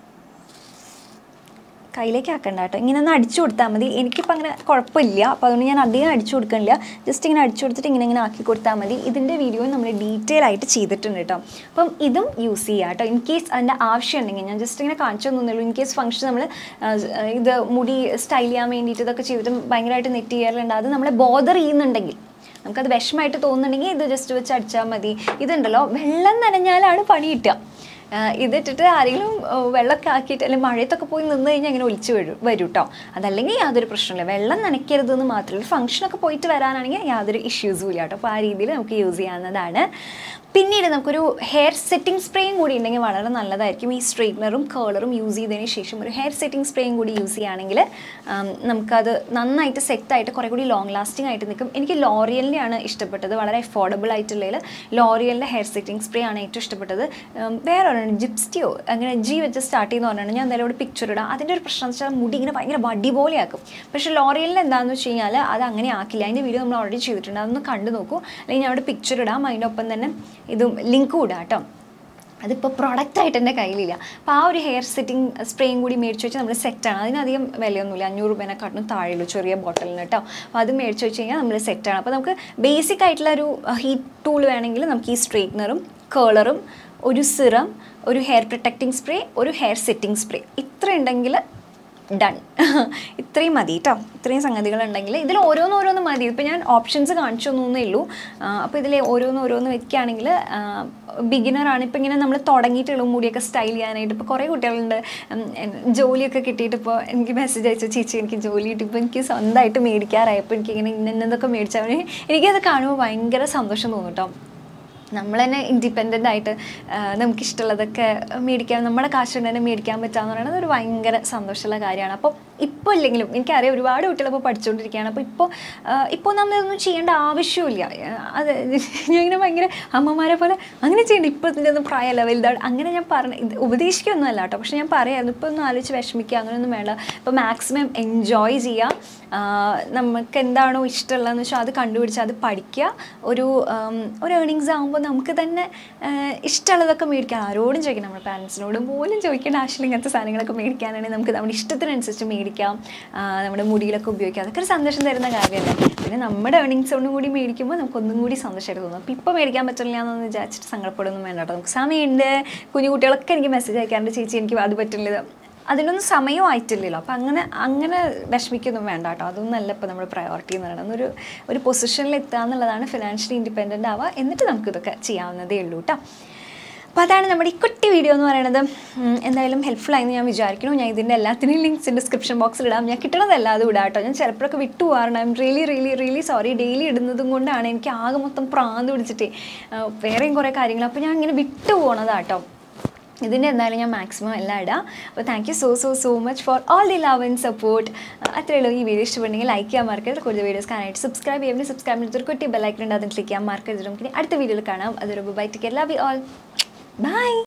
കയ്യിലേക്ക് ആക്കണ്ട കേട്ടോ ഇങ്ങനെ ഒന്ന് അടിച്ചു കൊടുത്താൽ മതി എനിക്കിപ്പോൾ അങ്ങനെ കുഴപ്പമില്ല അപ്പോൾ അതുകൊണ്ട് ഞാൻ അധികം അടിച്ചു കൊടുക്കണില്ല ജസ്റ്റ് ഇങ്ങനെ അടിച്ചു കൊടുത്തിട്ട് ഇങ്ങനെ ഇങ്ങനെ ആക്കി കൊടുത്താൽ മതി ഇതിൻ്റെ വീഡിയോ നമ്മൾ ഡീറ്റെയിൽ ആയിട്ട് ചെയ്തിട്ടുണ്ട് കേട്ടോ അപ്പം ഇതും യൂസ് ചെയ്യുക കേട്ടോ ഇൻ കേസ് അതിൻ്റെ ആവശ്യം ഉണ്ടെങ്കിൽ ഞാൻ ജസ്റ്റ് ഇങ്ങനെ കാണിച്ചു തന്നുള്ളൂ ഇൻ കേസ് ഫംഗ്ഷൻ നമ്മൾ ഇത് മുടി സ്റ്റൈൽ ചെയ്യാൻ വേണ്ടിയിട്ട് ഇതൊക്കെ ചെയ്തിട്ട് ഭയങ്കരമായിട്ട് നെറ്റ് ചെയ്യാറുണ്ട് അത് നമ്മളെ ബോദർ ചെയ്യുന്നുണ്ടെങ്കിൽ നമുക്കത് വിഷമമായിട്ട് തോന്നുന്നുണ്ടെങ്കിൽ ഇത് ജസ്റ്റ് വെച്ച് അടിച്ചാൽ മതി ഇതുണ്ടല്ലോ വെള്ളം നനഞ്ഞാലാണ് പണി കിട്ടുക ആഹ് ഇതിട്ടിട്ട് ആരെങ്കിലും ആഹ് വെള്ളമൊക്കെ ആക്കിയിട്ട് അല്ലെങ്കിൽ മഴയത്തൊക്കെ പോയി നിന്ന് കഴിഞ്ഞാൽ ഇങ്ങനെ ഒലിച്ച് വരും വരും കേട്ടോ അതല്ലെങ്കിൽ യാതൊരു പ്രശ്നമില്ല വെള്ളം നനയ്ക്കരുതെന്ന് മാത്രമല്ല ഫംഗ്ഷനൊക്കെ പോയിട്ട് വരാനാണെങ്കിൽ യാതൊരു ഇഷ്യൂസും ഇല്ല കേട്ടോ അപ്പോൾ ആ രീതിയിൽ നമുക്ക് യൂസ് ചെയ്യാവുന്നതാണ് പിന്നീട് നമുക്കൊരു ഹെയർ സെറ്റിംഗ് സ്പ്രേയും കൂടി ഉണ്ടെങ്കിൽ വളരെ നല്ലതായിരിക്കും ഈ സ്ട്രെയിറ്റ്നറും കേളറും യൂസ് ചെയ്തതിന് ശേഷം ഒരു ഹെയർ സെറ്റിംഗ് സ്പ്രേയും കൂടി യൂസ് ചെയ്യുകയാണെങ്കിൽ ആം, നമുക്കത് നന്നായിട്ട് സെറ്റായിട്ട് കുറേ കൂടി ലോങ് ലാസ്റ്റിംഗ് ആയിട്ട് നിൽക്കും എനിക്ക് ലോറിയലിൻ്റെയാണ് ഇഷ്ടപ്പെട്ടത് വളരെ അഫോർഡബിൾ ആയിട്ടുള്ളതിൽ ലോറിയലിൻ്റെ ഹെയർ സെറ്റിംഗ് സ്പ്രേ ആണ് ഏറ്റവും ഇഷ്ടപ്പെട്ടത് ഉം, വേറെ ഒരെണ്ണം ജിപ്സ്റ്റിയോ അങ്ങനെ ജി വെച്ച് സ്റ്റാർട്ട് ചെയ്യുന്ന പറഞ്ഞാണ് ഞാൻ എന്തായാലും ഇവിടെ പിക്ചർ ഇടാം അതിൻ്റെ ഒരു പ്രശ്നം എന്ന് വെച്ചാൽ മുടി ഇങ്ങനെ ഭയങ്കര വടി പോലെ ആക്കും പക്ഷേ ലോറിയലിൽ എന്താണെന്ന് വെച്ച് കഴിഞ്ഞാൽ അത് അങ്ങനെ ആക്കില്ല അതിൻ്റെ വീഡിയോ നമ്മൾ ഓൾറെഡി ചെയ്തിട്ടുണ്ട് അതൊന്ന് കണ്ടു നോക്കൂ അല്ലെങ്കിൽ ഞാൻ അവിടെ പിക്ചർ ഇടാം അതിൻ്റെ ഒപ്പം തന്നെ ഇതും ലിങ്ക് ഇടാം കേട്ടോ അതിപ്പോൾ പ്രൊഡക്റ്റായിട്ട് എൻ്റെ കയ്യിലില്ല അപ്പോൾ ആ ഒരു ഹെയർ സെറ്റിംഗ് സ്പ്രേയും കൂടി മേടിച്ച് വെച്ചാൽ നമ്മൾ സെറ്റാണ് അതിനധികം വിലയൊന്നുമില്ല അഞ്ഞൂറ് രൂപേനെക്കാട്ടിലും താഴെയുള്ളൂ ചെറിയ ബോട്ടലിന് കേട്ടോ അപ്പോൾ അത് മേടിച്ച് വെച്ച് കഴിഞ്ഞാൽ നമ്മൾ സെറ്റാണ് അപ്പോൾ നമുക്ക് ബേസിക് ആയിട്ടുള്ള ഒരു ഹീറ്റ് ടൂൾ വേണമെങ്കിൽ നമുക്ക് ഈ സ്ട്രെയിറ്റ്നറും കേളറും ഒരു സിറം ഒരു ഹെയർ പ്രൊട്ടക്റ്റിംഗ് സ്പ്രേ ഒരു ഹെയർ സെറ്റിംഗ് സ്പ്രേ ഇത്ര ഉണ്ടെങ്കിൽ ഡൺ ഇത്രയും മതി കേട്ടോ ഇത്രയും സംഗതികൾ ഉണ്ടെങ്കിൽ ഇതിൽ ഓരോന്ന് ഓരോന്ന് മതി ഇപ്പം ഞാൻ ഓപ്ഷൻസ് കാണിച്ചു തന്നേ ഉള്ളൂ അപ്പോൾ ഇതിൽ ഓരോന്ന് ഓരോന്ന് വെക്കുകയാണെങ്കിൽ ബിഗിനറാണ് ഇപ്പം ഇങ്ങനെ നമ്മൾ തുടങ്ങിയിട്ടുള്ള മുടിയൊക്കെ സ്റ്റൈൽ ചെയ്യാനായിട്ട് ഇപ്പോൾ കുറേ കുട്ടികളുണ്ട് ഉം, എൻ- ജോലിയൊക്കെ കിട്ടിയിട്ട് ഇപ്പോൾ എനിക്ക് മെസ്സേജ് അയച്ചു ചേച്ചി എനിക്ക് ജോലി കിട്ടി ഇപ്പോൾ എനിക്ക് സ്വന്തമായിട്ട് മേടിക്കാറായപ്പോൾ എനിക്ക് ഇങ്ങനെ ഇന്ന ഇന്നതൊക്കെ മേടിച്ചാൽ മതി എനിക്കത് കാണുമ്പോൾ ഭയങ്കര സന്തോഷം തോന്നും കേട്ടോ നമ്മൾ തന്നെ ഇൻഡിപെൻഡൻ്റ് ആയിട്ട് ആ, നമുക്കിഷ്ടമുള്ളതൊക്കെ മേടിക്കാൻ നമ്മുടെ കാശ് കൊണ്ട് തന്നെ മേടിക്കാൻ പറ്റുക എന്ന് പറയുന്നത് ഒരു ഭയങ്കര സന്തോഷമുള്ള കാര്യമാണ് അപ്പോൾ ഇപ്പോൾ ഇല്ലെങ്കിലും എനിക്കറിയാം ഒരുപാട് കുട്ടികൾ ഇപ്പോൾ പഠിച്ചുകൊണ്ടിരിക്കുകയാണ് അപ്പോൾ ഇപ്പോൾ ഇപ്പോൾ നമ്മളിതൊന്നും ചെയ്യേണ്ട ആവശ്യമില്ല ആ, അത് ഞാൻ ഇങ്ങനെ ഭയങ്കര അമ്മമാരെ പോലെ അങ്ങനെ ചെയ്യണ്ട ഇപ്പോൾ ഇതിൻ്റെ ഒന്നും പ്രായമല്ല വലുതാണ് അങ്ങനെ ഞാൻ പറഞ്ഞ ഇത് ഉപദേശിക്കൊന്നും അല്ല കേട്ടോ പക്ഷെ ഞാൻ പറയായിരുന്നു ഇപ്പോൾ ഒന്നും ആലോചിച്ച് വിഷമിക്കുക അങ്ങനെയൊന്നും വേണ്ട ഇപ്പോൾ മാക്സിമം എൻജോയ് ചെയ്യുക ആ, നമുക്ക് എന്താണോ ഇഷ്ടമുള്ളതെന്ന് വെച്ചാൽ അത് കണ്ടുപിടിച്ച് അത് പഠിക്കുക ഒരു ഉം, ഒരു ഏണിങ്സ് ആകുമ്പോൾ നമുക്ക് തന്നെ ആ, ഇഷ്ടമുള്ളതൊക്കെ മേടിക്കാം ആരോടും ചോദിക്കണം നമ്മുടെ പാരൻസിനോടും പോലും ചോദിക്കേണ്ട ആവശ്യമില്ല ഇങ്ങനത്തെ സാധനങ്ങളൊക്കെ മേടിക്കാനാണെങ്കിൽ നമുക്ക് നമ്മുടെ ഇഷ്ടത്തിനനുസരിച്ച് മേടിക്കാം ആ, നമ്മുടെ മുടിയിലൊക്കെ ഉപയോഗിക്കാം അതൊക്കെ ഒരു സന്തോഷം തരുന്ന കാര്യമല്ലേ പിന്നെ നമ്മുടെ ഏണിങ്സ് ഒന്നും കൂടി മേടിക്കുമ്പോൾ നമുക്ക് ഒന്നും കൂടി സന്തോഷമായിട്ട് തോന്നും അപ്പോൾ ഇപ്പോൾ മേടിക്കാൻ പറ്റില്ല എന്നൊന്നും വിചാരിച്ചിട്ട് സങ്കടപ്പെടുന്നു വേണ്ട കേട്ടോ നമുക്ക് സമയമുണ്ട് കുഞ്ഞു കുട്ടികളൊക്കെ എനിക്ക് മെസ്സേജ് അയക്കാറുണ്ട് ചേച്ചി എനിക്ക് അത് പറ്റില്ല അതിനൊന്നും സമയം ആയിട്ടില്ലല്ലോ അപ്പം അങ്ങനെ അങ്ങനെ വിഷമിക്കൊന്നും വേണ്ട കേട്ടോ അതൊന്നും അല്ല ഇപ്പോൾ നമ്മുടെ പ്രയോറിറ്റി എന്ന് പറയുന്നത് ഒരു ഒരു പൊസിഷനിൽ എത്തുക എന്നുള്ളതാണ് ഫിനാൻഷ്യലി ഇൻഡിപെൻഡൻ്റ് ആവുക എന്നിട്ട് നമുക്കിതൊക്കെ ചെയ്യാവുന്നതേ ഉള്ളൂ കേട്ടോ അപ്പോൾ അതാണ് നമ്മുടെ ഈ കുട്ടി വീഡിയോ എന്ന് പറയുന്നത് ഉം, എന്തായാലും ഹെൽപ്ഫുൾ ആയെന്ന് ഞാൻ വിചാരിക്കുന്നു ഞാൻ ഇതിൻ്റെ എല്ലാത്തിനും ലിങ്ക്സ് ഡിസ്ക്രിപ്ഷൻ ബോക്സിൽ ഇടാം ഞാൻ കിട്ടണതല്ല അത് ഇടാം കേട്ടോ ഞാൻ ചിലപ്പോഴൊക്കെ വിട്ടു പോകാറുണ്ട് I am really really really sorry daily ഇടുന്നതും കൊണ്ടാണ് എനിക്ക് ആകെ മൊത്തം പ്രാന്ത് പിടിച്ചിട്ടേ ആ, വേറെയും കുറേ കാര്യങ്ങൾ അപ്പോൾ ഞാൻ ഇങ്ങനെ വിട്ടു പോകണതാട്ടോ ഇതിൻ്റെ എന്തായാലും ഞാൻ മാക്സിമം എല്ലാം ഇടാം അപ്പോൾ thank you so so so much for all the love and support അത്രയേ ഉള്ളൂ ഈ വീഡിയോ ഇഷ്ടപ്പെട്ടെങ്കിൽ ലൈക്ക് ചെയ്യാൻ മറക്കരുത് കൂടുതൽ വീഡിയോസ് കാണാനായിട്ട് സബ്സ്ക്രൈബ് ചെയ്യുമ്പോൾ സബ്സ്ക്രൈബ് ചെയ്തിട്ട് ഒരു കുട്ടി ബെല്ലൈക്കൺ ഉണ്ട് അതിൽ ക്ലിക്ക് ചെയ്യാൻ മറക്കരുത് നമുക്ക് ഇനി അടുത്ത വീഡിയോയിൽ കാണാം അതൊരു bye ticket love you all by